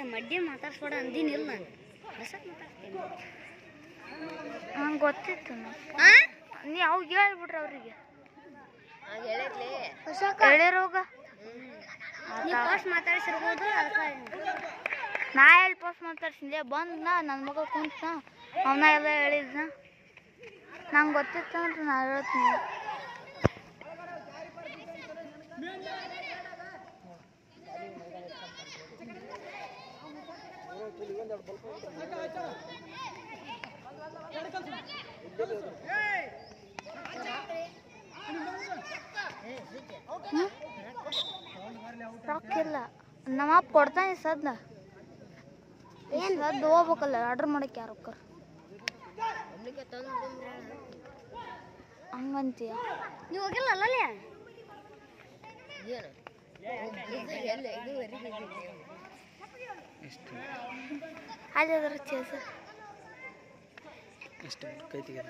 ಮಡ್ಡಿ ಮಾತಾಡ್ಸ್ಬೇಡ ಅಂದಿನಿಲ್ಲ ನಾನು ಬಸಕ್ ಮಾತಾಡ್ತೀನಿ ನಂಗೆ ಗೊತ್ತಿತ್ತು ಆ ನೀ ಅವಾಗ ಹೇಳ್ಬಿಟ್ರೆ ಅವ್ರಿಗೆ ಆಗ ಹೇಳಿದ್ಲಿ ಹೇಳಿರೋಗ ನೀವು ಫಸ್ಟ್ ಮಾತಾಡ್ಸಿರ್ಬೋದು ಅದಕ್ಕೆ ನಾ ಎಲ್ಲಿ ಪಾಸ್ ಮಾತಾಡ್ಸಿದ್ದೆ ಬಂದ ನನ್ನ ಮಗ ಕುಂತ ಅವನ ಎಲ್ಲ ಹೇಳಿದ್ನ ನಂಗೆ ಗೊತ್ತಿತ್ತು ಅಂದ್ರೆ ನಾ ಹೇಳ್ತೀನಿ ರೊಕ್ಕ ಇಲ್ಲ ನಮ್ಮ ಅಪ್ಪ ಕೊಡ್ತಾನೆ ಸದ್ನ ಏನು ಸದ್ದು ಹೋಗ್ಬೇಕಲ್ಲ ಆರ್ಡ್ರ್ ಮಾಡಕ್ಕೆ ಯಾರು ರೊಕ್ಕ ಹಂಗಂತೀಯ ನೀವು ಹೋಗಿಲ್ಲ ಅಲ್ಲೇ ಎಷ್ಟು ಅದೇ ಅದ್ರ ಚೇಸ ಎಷ್ಟು ಕೈ ತೆಗೆದ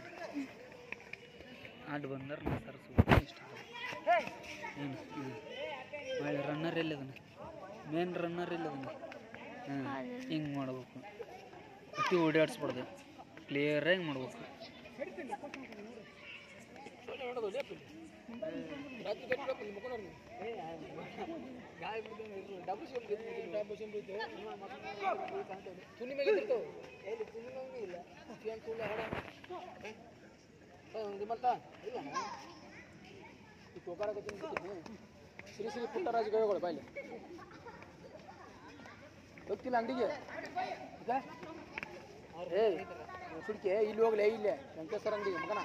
ಆಡ್ ಬಂದ್ರೆ ನಾ ತರಿಸ್ಬೇಕು ಇಷ್ಟ ಏನು ಹ್ಞೂ ಒಳ್ಳೆ ರನ್ನರ್ ಎಲ್ಲದನ ಮೇನ್ ರನ್ನರ್ ಎಲ್ಲದನ ಹಾಂ ಹಿಂಗೆ ಮಾಡ್ಬೇಕು ಅತಿ ಓಡಾಡಿಸ್ಬಾರ್ದು ಕ್ಲಿಯರಾಗಿ ಮಾಡ್ಬೇಕು ಶ್ರೀ ಶ್ರೀ ಪುಟ್ಟರಾಜ ಗೈಗಳು ಬಾಯ್ಲಿ ಗೊತ್ತಿಲ್ಲ ಅಂಗಡಿಗೆ ಏ ಸುಡ್ಕೆ ಇಲ್ಲಿ ಹೋಗ್ಲೇ ಇಲ್ಲೇ ವೆಂಕಟೇಶ್ವರ ಅಂಗಡಿಗೆ ಮಗನ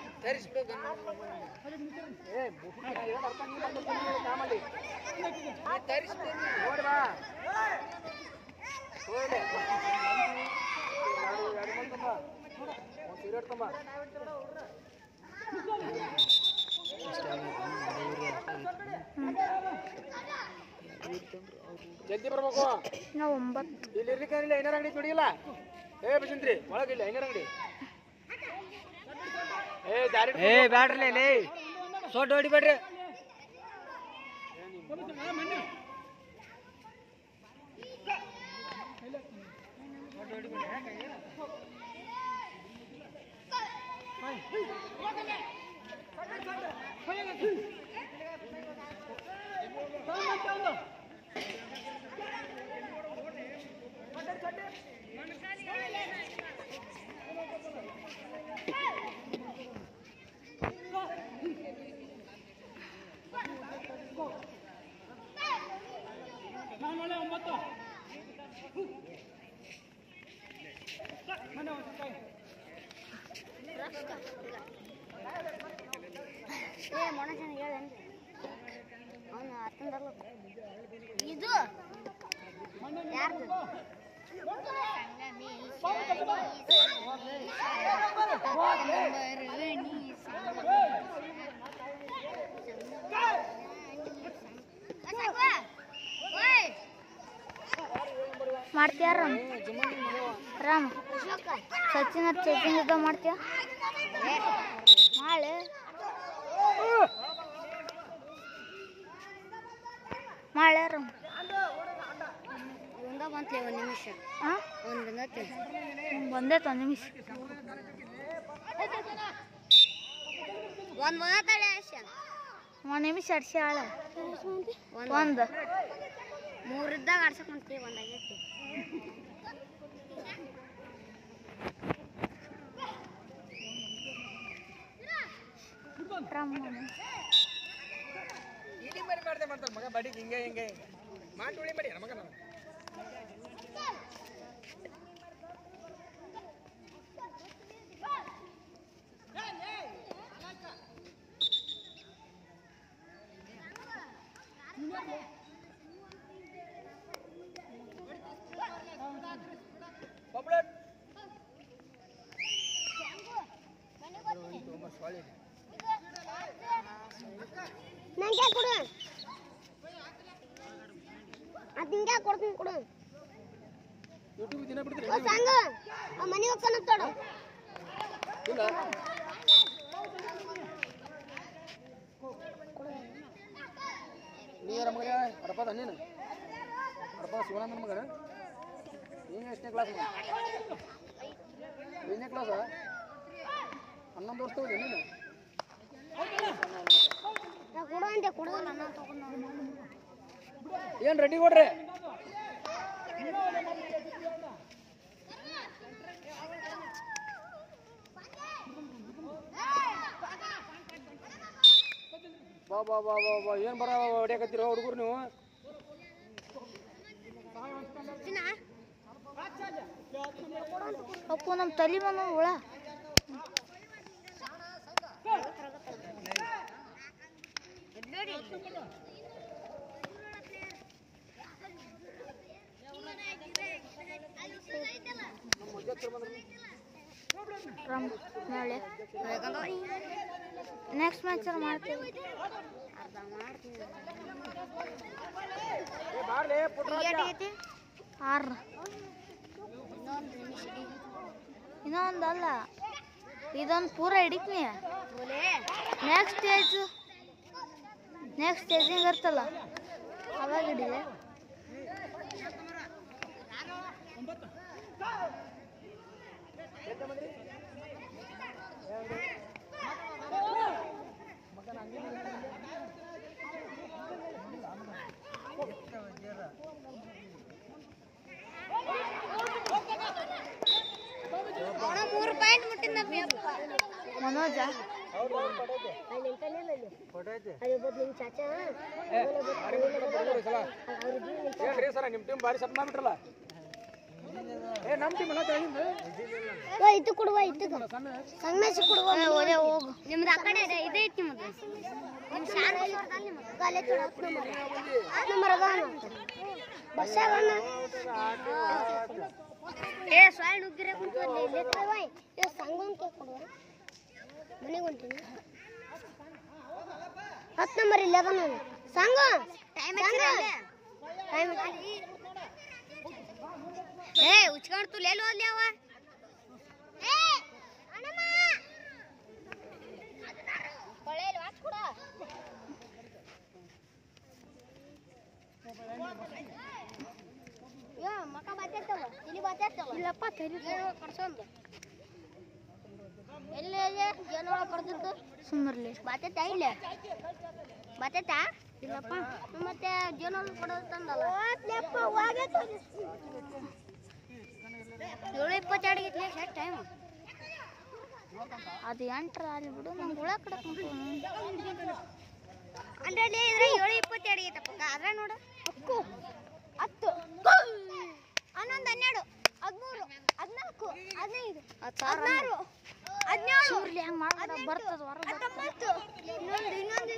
ಏ ಬುಟ್ಟಿ ಏನ್ ಅರ್ಥ ನೀನ್ ಅಂತ ತಿಂದಿಲ್ಲ ಕಾಮಲ್ಲಿ. ನೋಡಿ ಬಾ ಹೋಗ್ಲೆ. ಎರಡು- ಎರಡು ಮಂದಿ ತಂಬ. ಒಂದ್ ಸಿಗರೇಟ್ ತಂಬ. ಜಲ್ದಿ ಬರ್ಬೇಕು ನಾವು ಒಂಬತ್ತು ಇಲ್ಲಿ ಇರ್ಲಿಕ್ಕೆ ಇಲ್ಲ ಐನರ್ ಅಂಗಡಿ ದುಡಿಯಿಲ್ಲ ಏ ಬಸಂತ್ರಿ ಒಳಗಿಲ್ಲ ಐನರ್ ಅಂಗಡಿ ಏ ದಾರಿ ಏ ಬ್ಯಾಡ್ರಲೇ ಲೇ ಸೊಡ್ಡು ಹೊಡಿಬೇಡ್ರಿ ಏ ಮೊಣಸನ ಹೇಳೇನ್ರಿ ಅವನು ಅತ್ತಂದಲ್ಲ ಇದು ಯಾರ್ದು ಮಾಡ್ತೀಯ ರಾಮ್ ರಾಮ್ ಸಚಿನ್ ಹತ್ತು ಸಚಿನ್ ಯುದ್ಧ ಮಾಡ್ತೀಯ ಮಾಳೆ ಮಾಳೆ ರಾಮ್ ಒಂದ ಬಂತ್ಲೆ ಒಂದು ನಿಮಿಷ ಹಾಂ ಒಂದು ಬಂದತ್ತೆ ಬಂದೈತೆ ಒಂದು ನಿಮಿಷ ಒಂದು ಬಂದತ್ತಾಳೆ ಅಷ್ಟ ಒಂದು ನಿಮಿಷ ಅಡ್ಸಿ ಆಳ ಒಂದು ಒಂದು ಮೂರಿದ್ದಾಗ ಆಡ್ಸಕ್ ಹೊಂತೀವಿ ಒಂದಾಗೈತಿ ರಾಮ್ ಇಲ್ಲಿ ಮರಿ ಮಾಡ್ದೆ ಮಾಡ್ತಾರೆ ಮಗ ಬಡಿಗೆ ಹಿಂಗೆ ಹಿಂಗೆ ಮಾಡಿ ಉಳಿ ಮಾಡಿ ಮಗ ನಾನು ಪಾಪ್ಯುಲರ್ ನಂಗೆ ಕೊಡು ಅದು ಹಿಂಗೆ ಕೊಡ್ತೀನಿ ಕೊಡು ಯೂಟ್ಯೂಬ್ ದಿನ ಬಿಡ್ತೀರಿ ಓ ಸಂಗ ಮನೆ ಹೋಗ್ತಾನ ತೊಡು ಇಲ್ಲ ನೀರ ಮಗ ಅರಪದ ನೀನು ಅರಪ ಶಿವಾನಂದನ ಮಗನ ನೀನು ಎಷ್ಟನೇ ಕ್ಲಾಸ್ ಐದನೇ ಕ್ಲಾಸ ಹನ್ನೊಂದು ವರ್ಷ ಹೋಗಿ ನೀನು ಕೊಡು ಅಂತೆ ಕೊಡೋಲ್ಲ ನಾನು ತಗೊಂಡು ಏನು ರೆಡಿ ಕೊಡ್ರಿ ಬಾ ಬಾ ಬಾ ಬಾ ಬಾ ಏನು ಬರ ಹೊಡ್ಯಾಕತ್ತೀರ ಹುಡುಗರು ನೀವು ಅಪ್ಪು ನಮ್ಮ ತಲೆ ಬಂದ ಹುಳ ರಮ್ ನಾಳೆ ನೆಕ್ಸ್ಟ್ ಮ್ಯಾಚ್ ಮಾಡ್ತೀವಿ ಆರು ಇನ್ನೊಂದಲ್ಲ ಇದೊಂದು ಪೂರ ಹಿಡಿತೀನಿ ನೆಕ್ಸ್ಟ್ ಸ್ಟೇಜ್ ನೆಕ್ಸ್ಟ್ ಸ್ಟೇಜಿಂಗ್ ಇರ್ತಲ್ಲ ಅವಾಗ ಹಿಡಿದೆ ಮೂರು ಪಾಯಿಂಟ್ ಮುಟ್ಟಿನ ಮನೋಜ ಏನ್ರಿ ಸರ ನಿಮ್ಮ ಟೀಮ್ ಭಾರಿ ಸತ್ ಮಾಡ್ಬಿಟ್ರಲ್ಲ ಏ ನಮ್ಮ ಟೀಮ್ ಎಲ್ಲ ತೆಳಗಿಂದು ಇದು ಕೊಡುವ ಇದು ಸಣ್ಣ ಕೊಡುವ ಓದೇ ಹೋಗು ನಿಮ್ದು ಆ ಕಡೆ ಇದೆ ಇದೇ ಐತಿ ನಿಮ್ಮದು ನಿಮ್ಮ ಶಾಲೆ ನಂಬರ್ ಅದಾನ ಬಸ್ ಅದಾನ ಏ ಸ್ವಾಯ್ ನುಗ್ಗಿರ ಕುಂತಲ್ಲಿ ಇಲ್ಲೇ ತಗೋಯ್ ಏ ಸಂಗಮ್ ಕೇಕ್ ಕೊಡುವ ಮನೆಗೆ ಹೊಂಟೀನಿ ಹತ್ತು ನಂಬರ್ ಇಲ್ಲ ಅದಾನ ಸಂಗ ಟೈಮ್ ಏ ಉಚ್ಕೊಂಡು ತುಲೇಲು ಅಲ್ಲಿ ಅವ ಏ ಅಣ್ಣಮ್ಮ ಕೊಳೆಯಲ್ಲಿ ವಾಚ್ ಕೊಡ ಯಾ ಮಕ ಬಾತಿರ್ತವ ಇಲ್ಲಿ ಬಾತಿರ್ತವ ಇಲ್ಲಪ್ಪ ತೆರಿ ಕರ್ಸೊಂದು ಎಲ್ಲಿ ಎಲ್ಲಿ ಜನಗಳ ಬರ್ತಿತ್ತು ಸುಮ್ಮರ್ಲಿ ಬಾತೈತಾ ಇಲ್ಲ ಬಾತೈತಾ ಇಲ್ಲಪ್ಪ ಮತ್ತೆ ಜೇನಲ್ಲಿ ಕೊಡೋದು ತಂದಲ್ಲ ಏಳು ಇಪ್ಪತ್ತೆರಡು ಗೈತ್ಲೆ ಎಷ್ಟು ಟೈಮ್ ಅದು ಎಂಟ್ರ ಅಲ್ಲಿ ಬಿಡು ನಂಗೆ ಹುಳ ಕಡಕ್ ಅಂದ್ರೆ ಇದ್ರೆ ಏಳು ಇಪ್ಪತ್ತೆರಡು ಗೈತಪ್ಪ ಅದ್ರ ನೋಡು ಹಕ್ಕು ಹತ್ತು ಹನ್ನೊಂದು ಹನ್ನೆರಡು ಹದಿಮೂರು ಹದಿನಾಲ್ಕು ಹದಿನೈದು ಹದಿನಾರು ಹದಿನೇಳು ಸುರ್ಲಿ ಹೆಂಗೆ ಮಾಡ್ಬೇಡ ಬರ್ತದ ಹೊರ ಹತ್ತೊಂಬತ್ತು ಇನ್ನೊಂದು ಇನ್ನೊಂದು